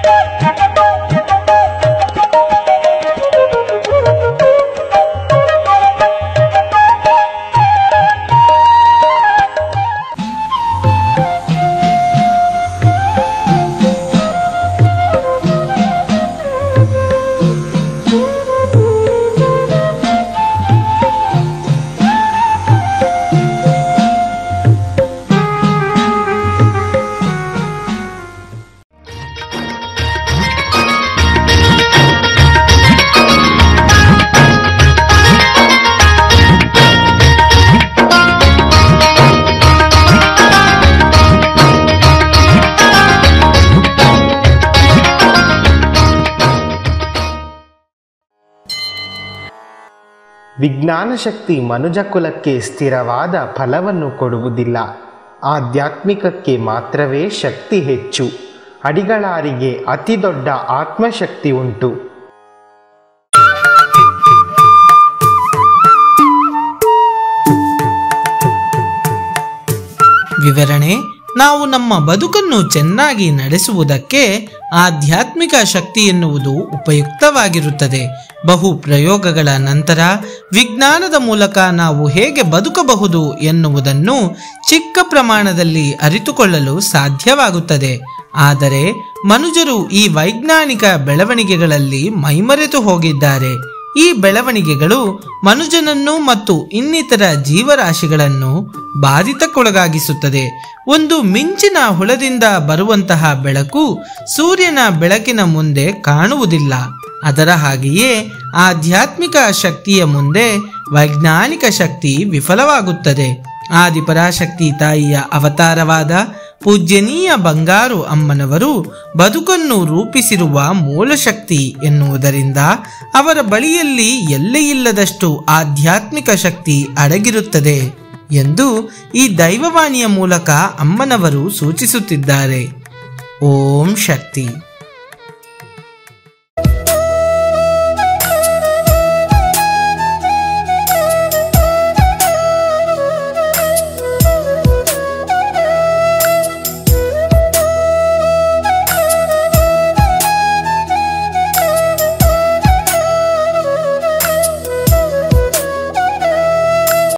ವಿಜ್ಞಾನ ಶಕ್ತಿ ಮನುಜ ಕುಲಕ್ಕೆ ಸ್ಥಿರವಾದ ಫಲವನ್ನು ಕೊಡುವುದಿಲ್ಲ ಆಧ್ಯಾತ್ಮಿಕಕ್ಕೆ ಮಾತ್ರವೇ ಶಕ್ತಿ ಹೆಚ್ಚು ಅಡಿಗಳಾರಿಗೆ ಅತಿ ದೊಡ್ಡ ಆತ್ಮಶಕ್ತಿ ಉಂಟು ವಿವರಣೆ ನಾವು ನಮ್ಮ ಬದುಕನ್ನು ಚೆನ್ನಾಗಿ ನಡೆಸುವುದಕ್ಕೆ ಆಧ್ಯಾತ್ಮಿಕ ಶಕ್ತಿ ಎನ್ನುವುದು ಉಪಯುಕ್ತವಾಗಿರುತ್ತದೆ ಬಹು ಪ್ರಯೋಗಗಳ ನಂತರ ವಿಜ್ಞಾನದ ಮೂಲಕ ನಾವು ಹೇಗೆ ಬದುಕಬಹುದು ಎನ್ನುವುದನ್ನು ಚಿಕ್ಕ ಪ್ರಮಾಣದಲ್ಲಿ ಅರಿತುಕೊಳ್ಳಲು ಸಾಧ್ಯವಾಗುತ್ತದೆ ಆದರೆ ಮನುಜರು ಈ ವೈಜ್ಞಾನಿಕ ಬೆಳವಣಿಗೆಗಳಲ್ಲಿ ಮೈಮರೆತು ಹೋಗಿದ್ದಾರೆ ಈ ಬೆಳವಣಿಗೆಗಳು ಮನುಜನನ್ನು ಮತ್ತು ಇನ್ನಿತರ ಜೀವರಾಶಿಗಳನ್ನು ಬಾಧಿತಕ್ಕೊಳಗಾಗಿಸುತ್ತದೆ ಒಂದು ಮಿಂಚಿನ ಹುಳದಿಂದ ಬರುವಂತಹ ಬೆಳಕು ಸೂರ್ಯನ ಬೆಳಕಿನ ಮುಂದೆ ಕಾಣುವುದಿಲ್ಲ ಅದರ ಹಾಗೆಯೇ ಆಧ್ಯಾತ್ಮಿಕ ಶಕ್ತಿಯ ಮುಂದೆ ವೈಜ್ಞಾನಿಕ ಶಕ್ತಿ ವಿಫಲವಾಗುತ್ತದೆ ಆದಿಪರಾಶಕ್ತಿ ತಾಯಿಯ ಅವತಾರವಾದ ಪೂಜ್ಯನೀಯ ಬಂಗಾರು ಅಮ್ಮನವರು ಬದುಕನ್ನು ರೂಪಿಸಿರುವ ಮೂಲಶಕ್ತಿ ಎನ್ನುವುದರಿಂದ ಅವರ ಬಳಿಯಲ್ಲಿ ಎಲ್ಲೆಯಿಲ್ಲದಷ್ಟು ಆಧ್ಯಾತ್ಮಿಕ ಶಕ್ತಿ ಅಡಗಿರುತ್ತದೆ ಎಂದು ಈ ದೈವವಾಣಿಯ ಮೂಲಕ ಅಮ್ಮನವರು ಸೂಚಿಸುತ್ತಿದ್ದಾರೆ ಓಂ ಶಕ್ತಿ